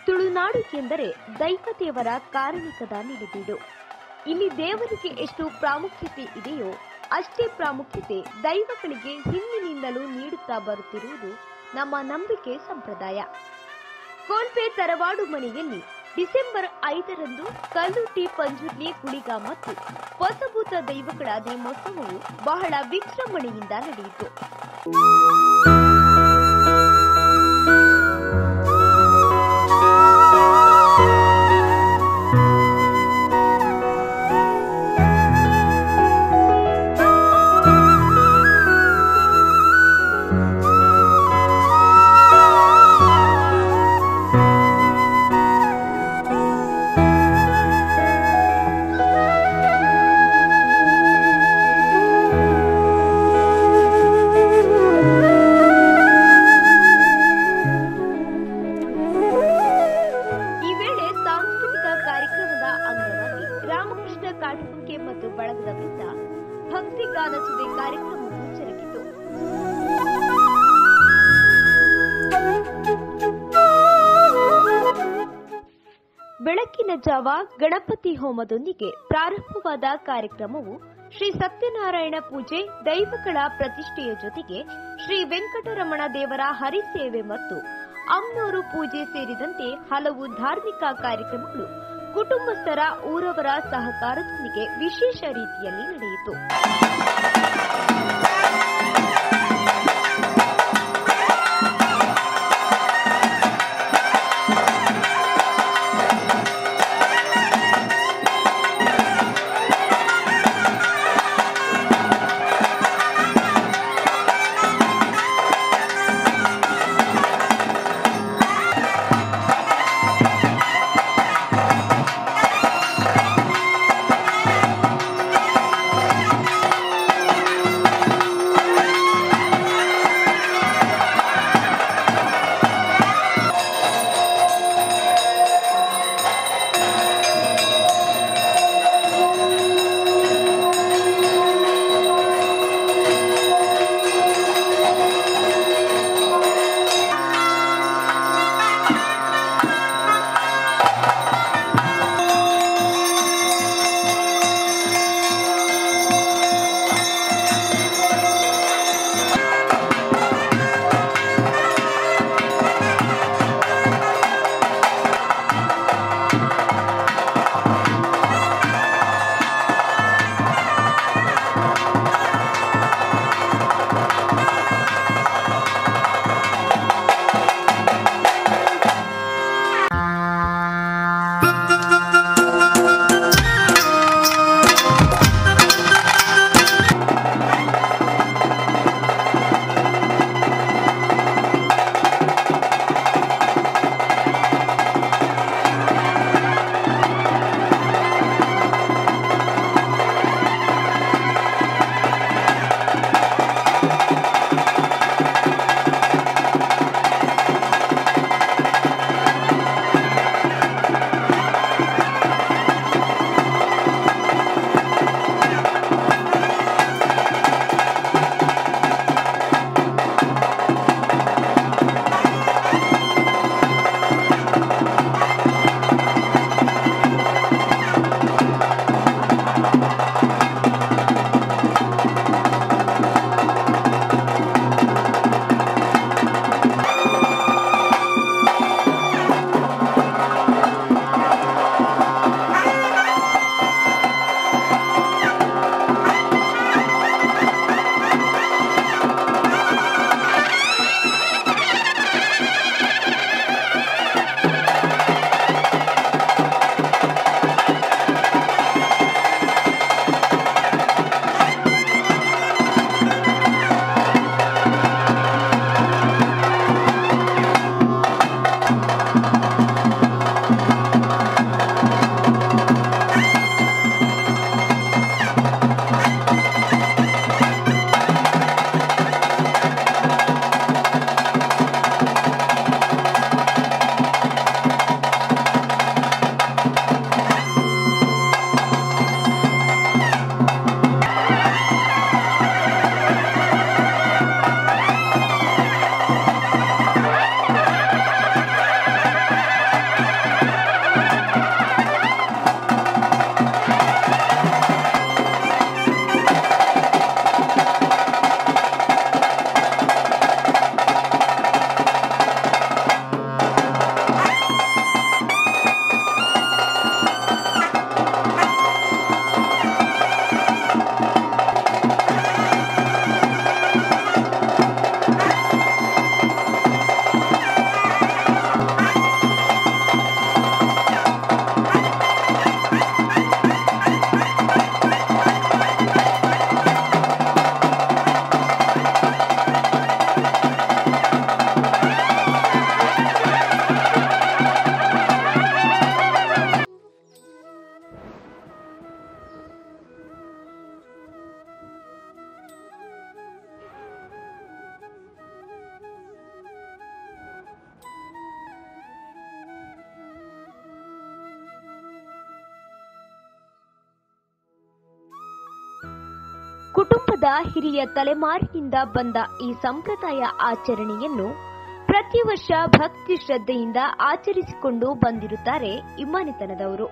ತುಳುನಾಡು ಎಂದರೆ ದೈವದೇವರ ಕಾರಣಿಕದ ನೆಲೆಬೀಡು ಇಲ್ಲಿ ದೇವರಿಗೆ ಎಷ್ಟು ಪ್ರಾಮುಖ್ಯತೆ ಇದೆಯೋ ಅಷ್ಟೇ ಪ್ರಾಮುಖ್ಯತೆ ದೈವಗಳಿಗೆ ಹಿಂದಿನಿಂದಲೂ ನೀಡುತ್ತಾ ಬರುತ್ತಿರುವುದು ನಮ್ಮ ನಂಬಿಕೆ ಸಂಪ್ರದಾಯ ಕೋಲ್ಪೆ ತರವಾಡು ಮನೆಯಲ್ಲಿ ಡಿಸೆಂಬರ್ ಐದರಂದು ಕಲ್ಲುಟ್ಟಿ ಪಂಜುರ್ಲಿ ಕುಳಿಗ ಮತ್ತು ಹೊಸಭೂತ ದೈವಗಳ ನೇಮೋತ್ಸವವು ಬಹಳ ವಿಜೃಂಭಣೆಯಿಂದ ನಡೆಯಿತು ಈ ವೇಳೆ ಸಾಂಸ್ಕೃತಿಕ ಕಾರ್ಯಕ್ರಮದ ಅಂಗವಾಗಿ ರಾಮಕೃಷ್ಣ ಕಾಟುಕುಂಕೆ ಮತ್ತು ಬಳಗದವರಿಂದ ಭಕ್ತಿ ಗಾನ ಸುದೆ ಕಾರ್ಯಕ್ರಮವು ಜರುಗಿತು ಬೆಳಕಿನ ಜಾವ ಗಣಪತಿ ಹೋಮದೊಂದಿಗೆ ಪ್ರಾರಂಭವಾದ ಕಾರ್ಯಕ್ರಮವು ಶ್ರೀ ಸತ್ಯನಾರಾಯಣ ಪೂಜೆ ದೈವಗಳ ಪ್ರತಿಷ್ಠೆಯ ಜೊತೆಗೆ ಶ್ರೀ ವೆಂಕಟರಮಣ ದೇವರ ಹರಿಸೇವೆ ಮತ್ತು ಅಮ್ನೂರು ಪೂಜೆ ಸೇರಿದಂತೆ ಹಲವು ಧಾರ್ಮಿಕ ಕಾರ್ಯಕ್ರಮಗಳು ಕುಟುಂಬಸ್ಥರ ಊರವರ ಸಹಕಾರದೊಂದಿಗೆ ವಿಶೇಷ ರೀತಿಯಲ್ಲಿ ನಡೆಯಿತು ಕುಟುಂಬದ ಹಿರಿಯ ತಲೆಮಾರಿನಿಂದ ಬಂದ ಈ ಸಂಪ್ರದಾಯ ಆಚರಣೆಯನ್ನು ಪ್ರತಿ ವರ್ಷ ಭಕ್ತಿ ಶ್ರದ್ಧೆಯಿಂದ ಆಚರಿಸಿಕೊಂಡು ಬಂದಿರುತ್ತಾರೆ ಇಮ್ಮನಿತನದವರು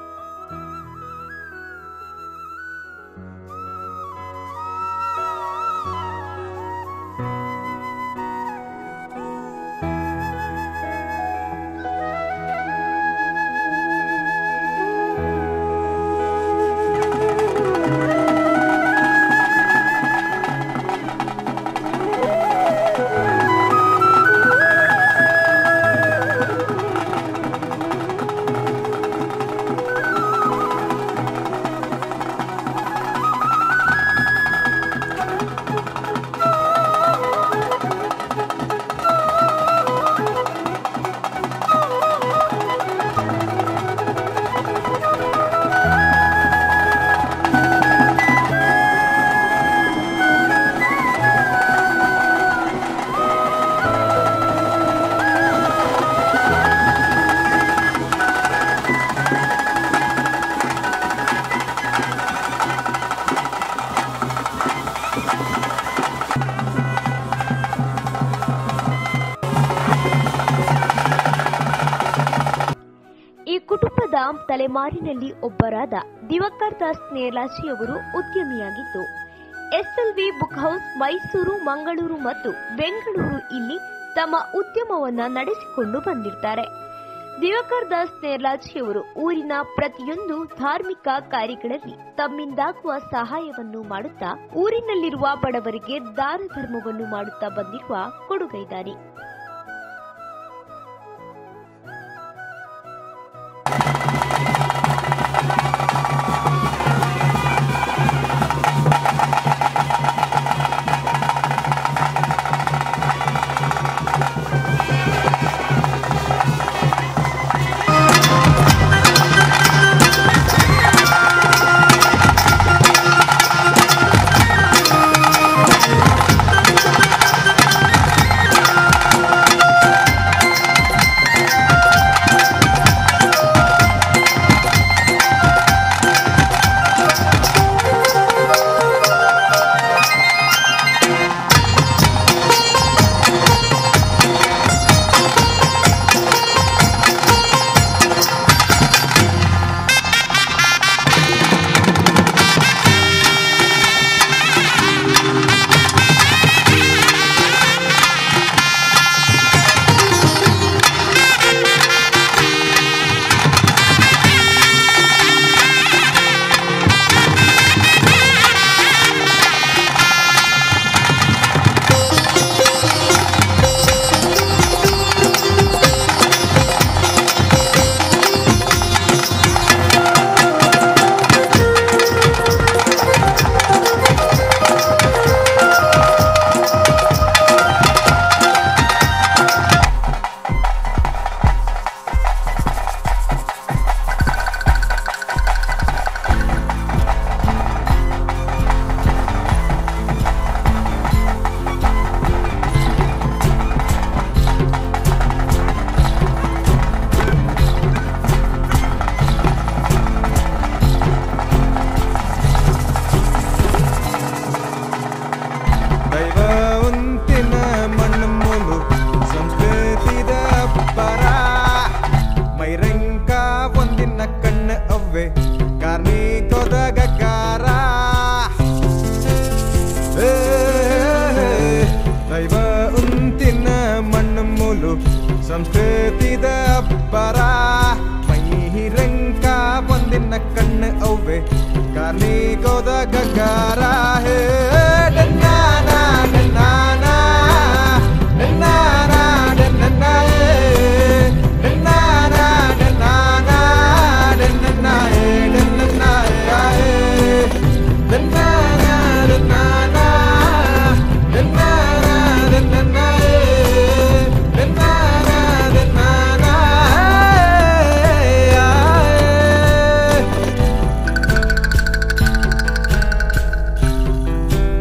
ಈ ಕುಟುಂಬದ ತಲೆಮಾರಿನಲ್ಲಿ ಒಬ್ಬರಾದ ದಿವಕರ್ ದಾಸ್ ನೇರ್ಲಾಜಿಯವರು ಉದ್ಯಮಿಯಾಗಿದ್ದು SLV book house Mysuru Mangaluru ಮತ್ತು ಬೆಂಗಳೂರು ಇಲ್ಲಿ ತಮ್ಮ ಉದ್ಯಮವನ್ನ ನಡೆಸಿಕೊಂಡು ಬಂದಿರ್ತಾರೆ ದಿವಕರ್ ದಾಸ್ ನೇರ್ಲಾಜಿಯವರು ಊರಿನ ಪ್ರತಿಯೊಂದು ಧಾರ್ಮಿಕ ಕಾರ್ಯಗಳಲ್ಲಿ ತಮ್ಮಿಂದಾಗುವ ಸಹಾಯವನ್ನು ಮಾಡುತ್ತಾ ಊರಿನಲ್ಲಿರುವ ಬಡವರಿಗೆ ದಾನ ಧರ್ಮವನ್ನು ಮಾಡುತ್ತಾ ಬಂದಿರುವ ಕೊಡುಗೈದಾರಿ ದೈವ ಉಂತಿನ ಮಣ್ಣು ಮೂಲು ಸಂಸ್ಕೃತಿದ ಪರ ಮೈರಂಕ ಒಂದಿನ ಕಣ್ಣು ಅವ್ವೆ ಕಾರ್ಮಿಕದ ಗಗ್ಗಾರ ಏ, ದೈವ ಉಂತಿನ ಮಣ್ಣು ಮೂಲು ಸಂಸ್ಕೃತಿದ ಪರ ಮೈರಂಕ ಒಂದಿನ ಕಣ್ಣು ಅವ್ವೆ ಕಾರ್ಮಿಕದ ಗಗ್ಗಾರ ಹೇ ಡನ್ನಾನ ಡನ್ನಾನ ಡನ್ನಾನ ಡನ್ನಾನ ಏ, ಡನ್ನಾನ ಡನ್ನಾನ ಡನ್ನಾನ ಏ, ಡನ್ನಾನ ಏ, ಡನ್ನಾನ ಡನ್ನಾನ ಡನ್ನಾನ ಡನ್ನಾನ ಏ, ಡನ್ನಾನ ಡನ್ನಾನ ಏ, ಆ, ಏ.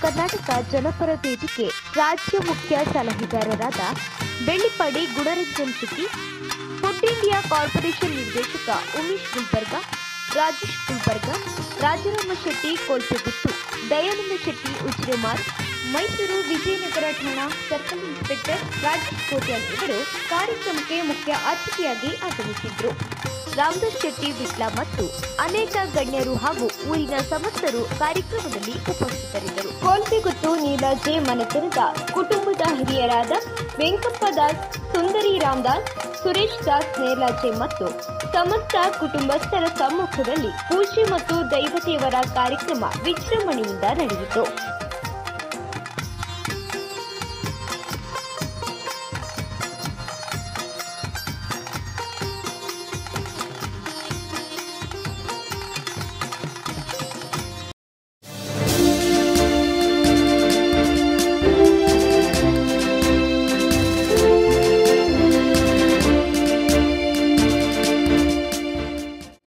ಕರ್ನಾಟಕ ಜನಪರ ವೇದಿಕೆ ರಾಜ್ಯ ಮುಖ್ಯ ಸಲಹೆಗಾರರಾದ Bellipadi Gunaranjan Shetty food India corporation ನಿರ್ದೇಶಕ ಉಮೇಶ್ ಗುಲ್ಬರ್ಗ ರಾಜೇಶ್ ಗುಲ್ಬರ್ಗ ರಾಜರಾಮ ಶೆಟ್ಟಿ ಕೋಲ್ಪೆಗುತ್ತು ದಯಾನಂದ ಶೆಟ್ಟಿ ಉಜಿರೆಮಾರ್ ಮೈಸೂರು ವಿಜಯನಗರ ಠಾಣಾ ಸರ್ಕಲ್ ಇನ್ಸ್ಪೆಕ್ಟರ್ ರಾಜೇಶ್ ಕೋಟ್ಯಾನ್ ಇವರು ಕಾರ್ಯಕ್ರಮಕ್ಕೆ ಮುಖ್ಯ ಅತಿಥಿಯಾಗಿ ಆಗಮಿಸಿದ್ರು ರಾಮದಾಸ್ ಶೆಟ್ಟಿ ಬಿಟ್ಲ ಮತ್ತು ಅನೇಕ ಗಣ್ಯರು ಹಾಗೂ ಊರಿನ ಸಮಸ್ತರು ಕಾರ್ಯಕ್ರಮದಲ್ಲಿ ಉಪಸ್ಥಿತರಿದ್ದರು ಕೋಲ್ಪೆಗುತ್ತು ನೀಲಾಜೆ ಮನೆತನದ ಕುಟುಂಬದ ಹಿರಿಯರಾದ ವೆಂಕಪ್ಪ ದಾಸ್ ಸುಂದರಿ ರಾಮದಾಸ್ ಸುರೇಶ್ ದಾಸ್ ನೇರ್ಲಾಜೆ ಮತ್ತು ಸಮಸ್ತ ಕುಟುಂಬಸ್ಥರ ಸಮ್ಮುಖದಲ್ಲಿ ಪೂಜೆ ಮತ್ತು ದೈವದೇವರ ಕಾರ್ಯಕ್ರಮ ವಿಜೃಂಭಣೆಯಿಂದ ನಡೆಯಿತು